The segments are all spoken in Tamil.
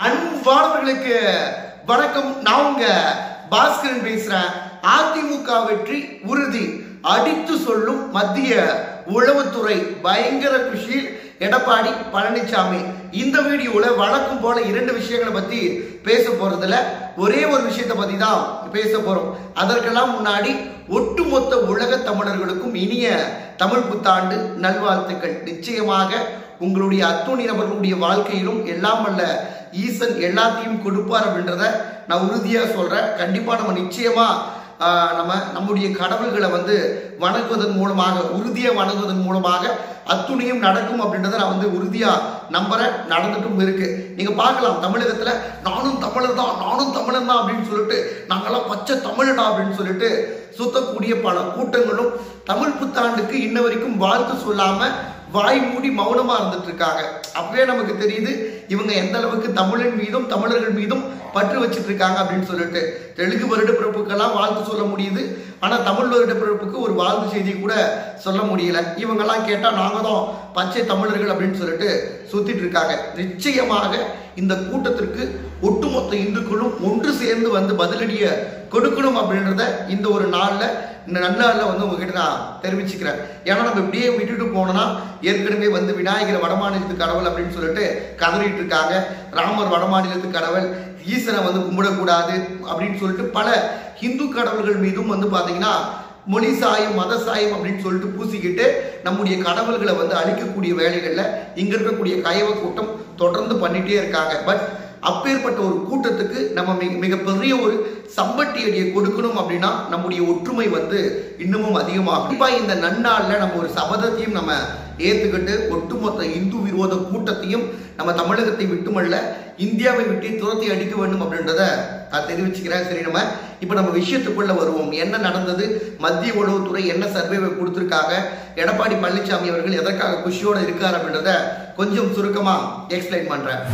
அன்பானவர்களுக்கு வணக்கம் நான் உங்க பாஸ்கரன் பேசுறேன் அதிமுக வெற்றி உறுதி அடித்து சொல்லும் மத்திய உளவுத்துறை பயங்கர குஷியில் எடப்பாடி பழனிசாமி இந்த வீடியோல வழக்கம் போல இரண்டு விஷயங்களை பத்தி பேச போறதுல ஒரே ஒரு விஷயத்தை பத்தி தான் பேச போறோம் அதற்கெல்லாம் முன்னாடி ஒட்டுமொத்த உலக தமிழர்களுக்கும் இனிய தமிழ் புத்தாண்டு நல்வாழ்த்துக்கள் நிச்சயமாக உங்களுடைய அத்துணி நபர்களுடைய வாழ்க்கையிலும் எல்லாம் வல்ல ஈசன் எல்லாத்தையும் கொடுப்பார் அப்படின்றத நான் உறுதியா சொல்றேன் கண்டிப்பா நம்ம நிச்சயமா ஆஹ், நம்ம நம்முடைய கடவுள்களை வந்து வணங்குவதன் மூலமாக உறுதியா வணங்குவதன் மூலமாக அத்துணையும் நடக்கும் அப்படின்றத நான் வந்து உறுதியா நம்புறேன் நடந்துட்டும் இருக்கு நீங்க பார்க்கலாம் தமிழகத்துல நானும் தமிழர் தான் நானும் தமிழன் தான் அப்படின்னு சொல்லிட்டு நாங்கெல்லாம் பச்சை தமிழடா அப்படின்னு சொல்லிட்டு சுத்தக்கூடிய பல கூட்டங்களும் தமிழ் புத்தாண்டுக்கு இன்ன வரைக்கும் வாழ்த்து சொல்லாம வாய் மூடி மௌனமா இருந்துட்டு இருக்காங்க அப்பவே நமக்கு தெரியுது இவங்க எந்த அளவுக்கு தமிழின் மீதும் தமிழர்கள் மீதும் பற்று வச்சிட்டு இருக்காங்க அப்படின்னு சொல்லிட்டு தெலுங்கு வருட பிறப்புக்கெல்லாம் வாழ்த்து சொல்ல முடியுது ஆனா தமிழ் வருட பிறப்புக்கு ஒரு வாழ்த்து செய்தி கூட சொல்ல முடியல இவங்கெல்லாம் கேட்டா நாங்க தான் பச்சை தமிழர்கள் அப்படின்னு சொல்லிட்டு சுத்திட்டு இருக்காங்க நிச்சயமாக இந்த கூட்டத்திற்கு ஒட்டுமொத்த இந்துக்களும் ஒன்று சேர்ந்து வந்து பதிலடிய கொடுக்கணும் அப்படின்றத இந்த ஒரு நாள்ல இந்த நன்னாளில் வந்து உங்ககிட்ட நான் தெரிவிச்சுக்கிறேன் ஏன்னா நம்ம இப்படியே விட்டுட்டு போனோம்னா ஏற்கனவே வந்து விநாயகர் வடமாநிலத்து கடவுள் அப்படின்னு சொல்லிட்டு கதறிட்டு இருக்காங்க ராமர் வடமாநிலத்து கடவுள் ஈசனை வந்து கும்பிடக்கூடாது அப்படின்னு சொல்லிட்டு பல ஹிந்து கடவுள்கள் மீதும் வந்து பாத்தீங்கன்னா மொழி சாயம் மத சாயம் அப்படின்னு சொல்லிட்டு பூசிக்கிட்டு நம்முடைய கடவுள்களை வந்து அழிக்கக்கூடிய வேலைகள்ல இங்க இருக்கக்கூடிய கைவ கூட்டம் தொடர்ந்து பண்ணிட்டே இருக்காங்க பட் அப்பேற்பட்ட ஒரு கூட்டத்துக்கு நம்ம மிக மிகப்பெரிய ஒரு சம்பட்டி அடியை கொடுக்கணும் அப்படின்னா நம்முடைய ஒற்றுமை வந்து இன்னமும் அதிகமாகும் கண்டிப்பா இந்த நன்னாள்ல நம்ம ஒரு சபதத்தையும் நம்ம ஏத்துக்கிட்டு ஒட்டுமொத்த இந்து விரோத கூட்டத்தையும் நம்ம தமிழகத்தை விட்டுமல்ல இந்தியாவை விட்டு துரத்தி அடிக்க வேண்டும் அப்படின்றத நான் தெரிவிச்சுக்கிறேன் சரி நம்ம இப்போ நம்ம விஷயத்துக்குள்ள வருவோம் என்ன நடந்தது மத்திய உளவுத்துறை என்ன சர்வேவை கொடுத்துருக்காங்க எடப்பாடி பழனிசாமி அவர்கள் எதற்காக குஷியோட இருக்கார் அப்படின்றத கொஞ்சம் சுருக்கமா எக்ஸ்பிளைன் பண்றேன்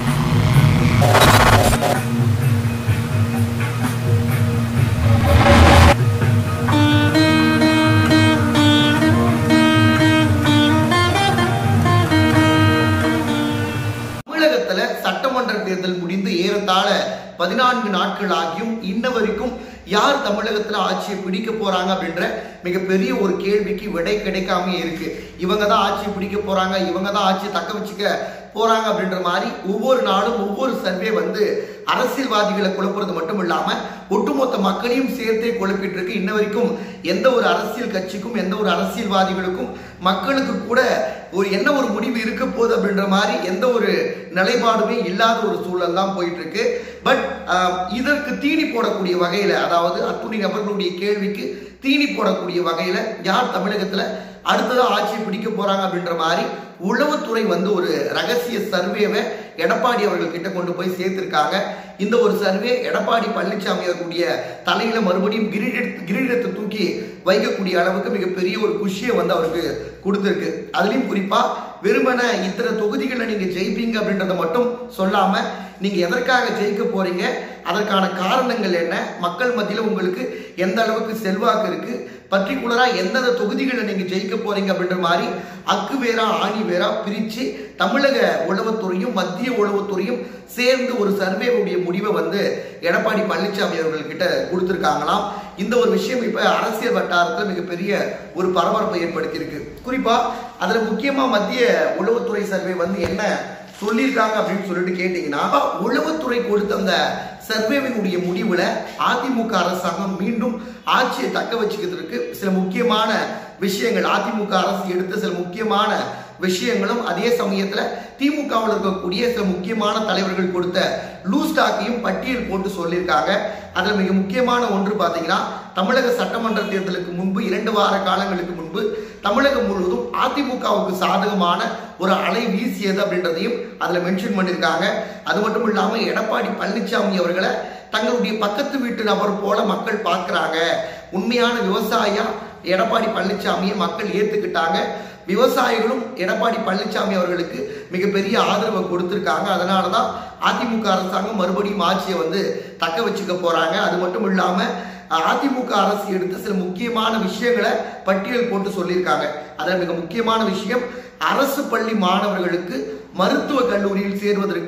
தமிழகத்துல சட்டமன்ற தேர்தல் முடிந்து ஏறத்தாழ பதினான்கு நாட்கள் ஆகியும் இன்ன வரைக்கும் யார் தமிழகத்துல ஆட்சியை பிடிக்க போறாங்க அப்படின்ற மிகப்பெரிய ஒரு கேள்விக்கு விடை கிடைக்காம இருக்கு இவங்க தான் ஆட்சியை பிடிக்க போறாங்க இவங்க தான் ஆட்சியை தக்க வச்சுக்க போறாங்க அப்படின்ற மாதிரி ஒவ்வொரு நாளும் ஒவ்வொரு சர்வே வந்து அரசியல்வாதிகளை குழப்புறது மட்டும் இல்லாம ஒட்டுமொத்த மக்களையும் சேர்த்தே குழப்பிட்டு இருக்கு இன்ன வரைக்கும் எந்த ஒரு அரசியல் கட்சிக்கும் எந்த ஒரு அரசியல்வாதிகளுக்கும் மக்களுக்கு கூட ஒரு என்ன ஒரு முடிவு இருக்க போகுது அப்படின்ற மாதிரி எந்த ஒரு நிலைப்பாடுமே இல்லாத ஒரு சூழல் தான் போயிட்டு இருக்கு பட் இதற்கு தீனி போடக்கூடிய வகையில அதாவது அத்துணை நபர்களுடைய கேள்விக்கு தீனி போடக்கூடிய வகையில யார் தமிழகத்துல அடுத்ததா ஆட்சி பிடிக்க போறாங்க அப்படின்ற மாதிரி உளவுத்துறை வந்து ஒரு ரகசிய சர்வேவை எடப்பாடி அவர்கள் கிட்ட கொண்டு போய் சேர்த்திருக்காங்க இந்த ஒரு சர்வே எடப்பாடி பழனிசாமி அவர்களுடைய தலையில மறுபடியும் கிரீட கிரீடத்தை தூக்கி வைக்கக்கூடிய அளவுக்கு மிகப்பெரிய ஒரு குஷியை வந்து அவருக்கு கொடுத்துருக்கு அதுலயும் குறிப்பா வெறுமன இத்தனை தொகுதிகளில் நீங்க ஜெயிப்பீங்க அப்படின்றத மட்டும் சொல்லாம நீங்க எதற்காக ஜெயிக்க போறீங்க அதற்கான காரணங்கள் என்ன மக்கள் மத்தியில் உங்களுக்கு எந்த அளவுக்கு செல்வாக்கு இருக்கு பர்டிகுலரா எந்தெந்த தொகுதிகளில் நீங்க ஜெயிக்க போறீங்க அப்படின்ற மாதிரி அக்கு வேறா ஆணி வேறா பிரிச்சு தமிழக உளவுத்துறையும் மத்திய உளவுத்துறையும் சேர்ந்து ஒரு சர்வேவுடைய முடிவை வந்து எடப்பாடி பழனிசாமி அவர்கள் கிட்ட கொடுத்துருக்காங்களாம் இந்த ஒரு விஷயம் இப்ப அரசியல் வட்டாரத்தில் மிகப்பெரிய ஒரு பரபரப்பை ஏற்படுத்தியிருக்கு குறிப்பா அதுல முக்கியமா மத்திய உளவுத்துறை சர்வே வந்து என்ன சொல்லியிருக்காங்க அப்படின்னு சொல்லிட்டு கேட்டீங்கன்னா உளவுத்துறை கொடுத்த அந்த சர்வேவினுடைய முடிவுல அதிமுக அரசாங்கம் மீண்டும் ஆட்சியை தக்க வச்சுக்கிறதுக்கு சில முக்கியமான விஷயங்கள் அதிமுக அரசு எடுத்த சில முக்கியமான விஷயங்களும் அதே சமயத்துல திமுகவில் இருக்கக்கூடிய சில முக்கியமான தலைவர்கள் கொடுத்த லூஸ் டாக்கையும் பட்டியல் போட்டு சொல்லியிருக்காங்க அதுல மிக முக்கியமான ஒன்று பாத்தீங்கன்னா தமிழக சட்டமன்ற தேர்தலுக்கு முன்பு இரண்டு வார காலங்களுக்கு முன்பு தமிழகம் முழுவதும் அதிமுகவுக்கு சாதகமான ஒரு அலை வீசியது அப்படின்றதையும் அதுல மென்ஷன் பண்ணியிருக்காங்க அது மட்டும் இல்லாம எடப்பாடி பழனிசாமி அவர்களை தங்களுடைய பக்கத்து வீட்டு நபர் போல மக்கள் பார்க்கறாங்க உண்மையான விவசாயியா எடப்பாடி பழனிசாமியை மக்கள் ஏத்துக்கிட்டாங்க விவசாயிகளும் எடப்பாடி பழனிசாமி அவர்களுக்கு மிகப்பெரிய ஆதரவை கொடுத்திருக்காங்க அதனால தான் அதிமுக அரசாங்கம் மறுபடியும் ஆட்சியை வந்து தக்க வச்சுக்க போறாங்க அது மட்டும் இல்லாம அதிமுக அரசு எடுத்த சில முக்கியமான விஷயங்களை பட்டியல் போட்டு சொல்லியிருக்காங்க அதில் மிக முக்கியமான விஷயம் அரசு பள்ளி மாணவர்களுக்கு மருத்துவ கல்லூரியில் சேர்வதற்கு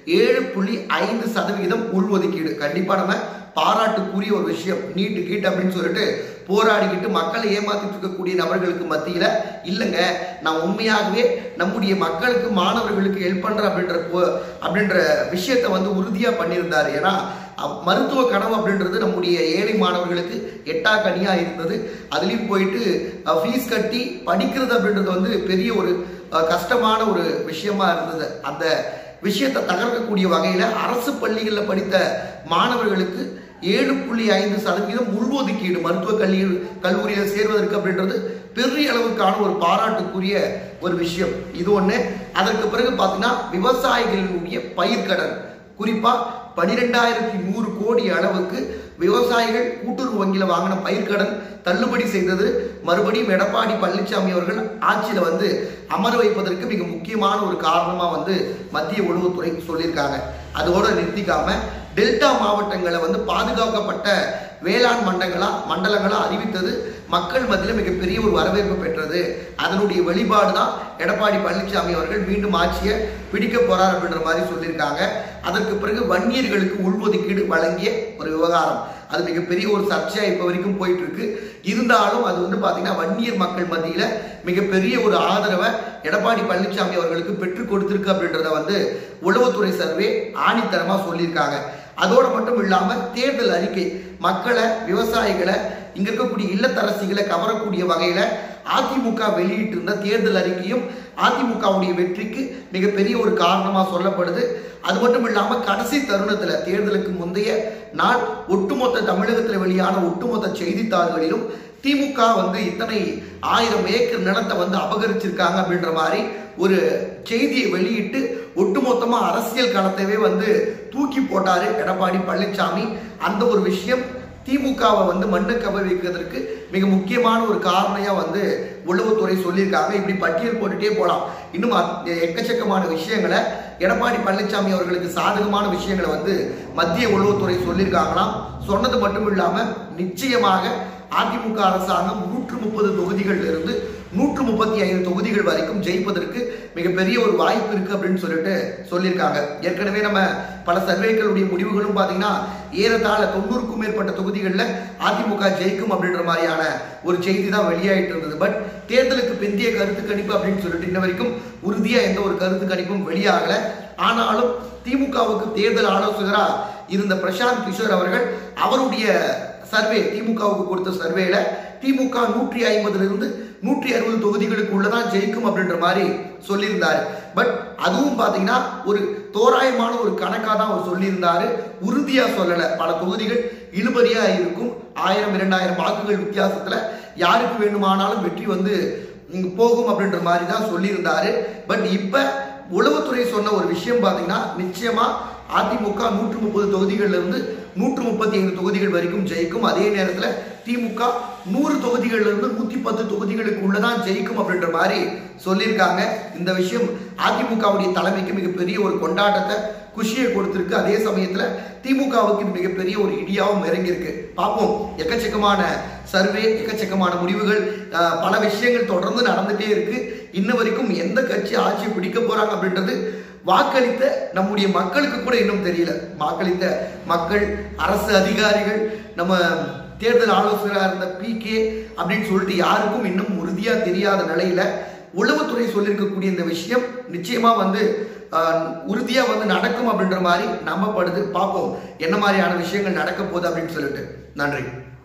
ஏழு புள்ளி ஐந்து சதவிகிதம் உள்ஒதுக்கீடு கண்டிப்பா நம்ம பாராட்டுக்குரிய ஒரு விஷயம் நீட்டு கீட் அப்படின்னு சொல்லிட்டு போராடிக்கிட்டு மக்களை ஏமாத்திட்டு இருக்கக்கூடிய நபர்களுக்கு மத்தியில இல்லைங்க நான் உண்மையாகவே நம்முடைய மக்களுக்கு மாணவர்களுக்கு ஹெல்ப் பண்றேன் அப்படின்ற போ- அப்படின்ற விஷயத்தை வந்து உறுதியா பண்ணியிருந்தாரு ஏன்னா அப்- மருத்துவ கனவு அப்படின்றது நம்முடைய ஏழை மாணவர்களுக்கு எட்டா கனியா இருந்தது அதுலயும் போயிட்டு ஃபீஸ் கட்டி படிக்கிறது அப்படின்றது வந்து பெரிய ஒரு அஹ், கஷ்டமான ஒரு விஷயமா இருந்தது அந்த விஷயத்தை தகர்க்கக்கூடிய வகையில அரசு பள்ளிகளில் படித்த மாணவர்களுக்கு ஏழு புள்ளி ஐந்து சதவீதம் உள்ஒதுக்கீடு மருத்துவ கல்வி கல்லூரியில் சேர்வதற்கு அப்படின்றது பெரிய அளவுக்கான ஒரு பாராட்டுக்குரிய ஒரு விஷயம் இது ஒண்ணு அதற்கு பிறகு பார்த்தீங்கன்னா விவசாயிகளுடைய பயிர்க்கடன் குறிப்பா பனிரெண்டாயிரத்தி நூறு கோடி அளவுக்கு விவசாயிகள் கூட்டுறவு வங்கியில வாங்கின பயிர்க்கடன் தள்ளுபடி செய்தது மறுபடியும் எடப்பாடி பழனிசாமி அவர்கள் ஆட்சியில வந்து அமர வைப்பதற்கு மிக முக்கியமான ஒரு காரணமா வந்து மத்திய உளவுத்துறை சொல்லியிருக்காங்க அதோட நிறுத்திக்காம டெல்டா மாவட்டங்களை வந்து பாதுகாக்கப்பட்ட வேளாண் மண்டங்களா மண்டலங்களா அறிவித்தது மக்கள் மத்தியில் மிகப்பெரிய ஒரு வரவேற்பு பெற்றது அதனுடைய வெளிப்பாடு தான் எடப்பாடி பழனிசாமி அவர்கள் மீண்டும் ஆட்சியை பிடிக்க போறார் அப்படின்ற மாதிரி சொல்லியிருக்காங்க அதற்கு பிறகு வன்னியர்களுக்கு உள்ஒதுக்கீடு வழங்கிய ஒரு விவகாரம் அது மிகப்பெரிய ஒரு சர்ச்சையா இப்ப வரைக்கும் போயிட்டு இருக்கு இருந்தாலும் அது வந்து பாத்தீங்கன்னா வன்னியர் மக்கள் மத்தியில மிகப்பெரிய ஒரு ஆதரவை எடப்பாடி பழனிசாமி அவர்களுக்கு பெற்றுக் கொடுத்திருக்கு அப்படின்றத வந்து உளவுத்துறை சர்வே ஆணித்தரமா சொல்லியிருக்காங்க அதோட மட்டும் இல்லாம தேர்தல் அறிக்கை மக்களை விவசாயிகளை இங்க இருக்கக்கூடிய இல்லத்தரசிகளை கவரக்கூடிய வகையில அதிமுக வெளியிட்டிருந்த தேர்தல் அறிக்கையும் அதிமுகவுடைய வெற்றிக்கு மிகப்பெரிய ஒரு காரணமா சொல்லப்படுது அது மட்டும் இல்லாம கடைசி தருணத்துல தேர்தலுக்கு முந்தைய நாள் ஒட்டுமொத்த தமிழகத்தில் வெளியான ஒட்டுமொத்த செய்தித்தாள்களிலும் திமுக வந்து இத்தனை ஆயிரம் ஏக்கர் நிலத்தை வந்து அபகரிச்சிருக்காங்க அப்படின்ற மாதிரி ஒரு செய்தியை வெளியிட்டு ஒட்டுமொத்தமா அரசியல் களத்தவே வந்து தூக்கி போட்டாரு எடப்பாடி பழனிசாமி அந்த ஒரு விஷயம் திமுகவை வந்து மண்ணு கவ வைக்கிறதுக்கு மிக முக்கியமான ஒரு காரணையா வந்து உளவுத்துறை சொல்லியிருக்காங்க இப்படி பட்டியல் போட்டுட்டே போலாம் இன்னும் அத்- எக்கச்சக்கமான விஷயங்களை எடப்பாடி பழனிசாமி அவர்களுக்கு சாதகமான விஷயங்களை வந்து மத்திய உளவுத்துறை சொல்லியிருக்காங்களாம் சொன்னது மட்டும் இல்லாம நிச்சயமாக அதிமுக அரசாங்கம் நூற்று முப்பது தொகுதிகள்ல இருந்து நூற்று முப்பத்தி ஐந்து தொகுதிகள் வரைக்கும் ஜெயிப்பதற்கு மிகப்பெரிய ஒரு வாய்ப்பு இருக்கு அப்படின்னு சொல்லிட்டு சொல்லியிருக்காங்க ஏற்கனவே நம்ம பல சர்வேக்களுடைய முடிவுகளும் பாத்தீங்கன்னா ஏறத்தாழ தொண்ணூறுக்கும் மேற்பட்ட தொகுதிகளில் அதிமுக ஜெயிக்கும் அப்படின்ற மாதிரியான ஒரு செய்தி தான் வெளியாயிட்டு இருந்தது பட் தேர்தலுக்கு பிந்தைய கருத்து கணிப்பு அப்படின்னு சொல்லிட்டு இன்ன வரைக்கும் உறுதியா எந்த ஒரு கருத்து கணிப்பும் வெளியாகல ஆனாலும் திமுகவுக்கு தேர்தல் ஆலோசகரா இருந்த பிரசாந்த் கிஷோர் அவர்கள் அவருடைய சர்வே திமுகவுக்கு கொடுத்த சர்வேல திமுக நூற்றி ஐம்பதுல இருந்து நூற்றி அறுபது தொகுதிகளுக்கு உள்ளதான் ஜெயிக்கும் அப்படின்ற மாதிரி சொல்லியிருந்தாரு பட் அதுவும் பாத்தீங்கன்னா ஒரு தோராயமான ஒரு கணக்கா தான் அவர் சொல்லியிருந்தாரு உறுதியா சொல்லல பல தொகுதிகள் இழுபறியா இருக்கும் ஆயிரம் இரண்டாயிரம் வாக்குகள் வித்தியாசத்துல யாருக்கு வேண்டுமானாலும் வெற்றி வந்து இங்க போகும் அப்படின்ற மாதிரி தான் சொல்லியிருந்தாரு பட் இப்ப உளவுத்துறை சொன்ன ஒரு விஷயம் பாத்தீங்கன்னா நிச்சயமா அதிமுக நூற்று முப்பது தொகுதிகள்ல இருந்து நூற்று முப்பத்தி ஐந்து தொகுதிகள் வரைக்கும் ஜெயிக்கும் அதே நேரத்துல திமுக நூறு தொகுதிகள்ல இருந்து நூத்தி பத்து தொகுதிகளுக்கு உள்ளதான் ஜெயிக்கும் அப்படின்ற மாதிரி சொல்லியிருக்காங்க இந்த விஷயம் அதிமுகவுடைய தலைமைக்கு மிகப்பெரிய ஒரு கொண்டாட்டத்தை குஷியை கொடுத்திருக்கு அதே சமயத்துல திமுகவுக்கு இது மிகப்பெரிய ஒரு இடியாவும் இறங்கியிருக்கு பார்ப்போம் எக்கச்சக்கமான சர்வே எக்கச்சக்கமான முடிவுகள் அஹ், பல விஷயங்கள் தொடர்ந்து நடந்துட்டே இருக்கு இன்ன வரைக்கும் எந்த கட்சி ஆட்சி பிடிக்க போறாங்க அப்படின்றது வாக்களித்த நம்முடைய மக்களுக்கு கூட இன்னும் தெரியல வாக்களித்த மக்கள் அரசு அதிகாரிகள் நம்ம தேர்தல் ஆலோசகராக இருந்த பி கே அப்படின்னு சொல்லிட்டு யாருக்கும் இன்னும் உறுதியா தெரியாத நிலையில உளவுத்துறை சொல்லியிருக்கக்கூடிய இந்த விஷயம் நிச்சயமா வந்து ஆஹ், உறுதியா வந்து நடக்கும் அப்படின்ற மாதிரி நம்பப்படுது பார்ப்போம் என்ன மாதிரியான விஷயங்கள் நடக்க போகுது அப்படின்னு சொல்லிட்டு நன்றி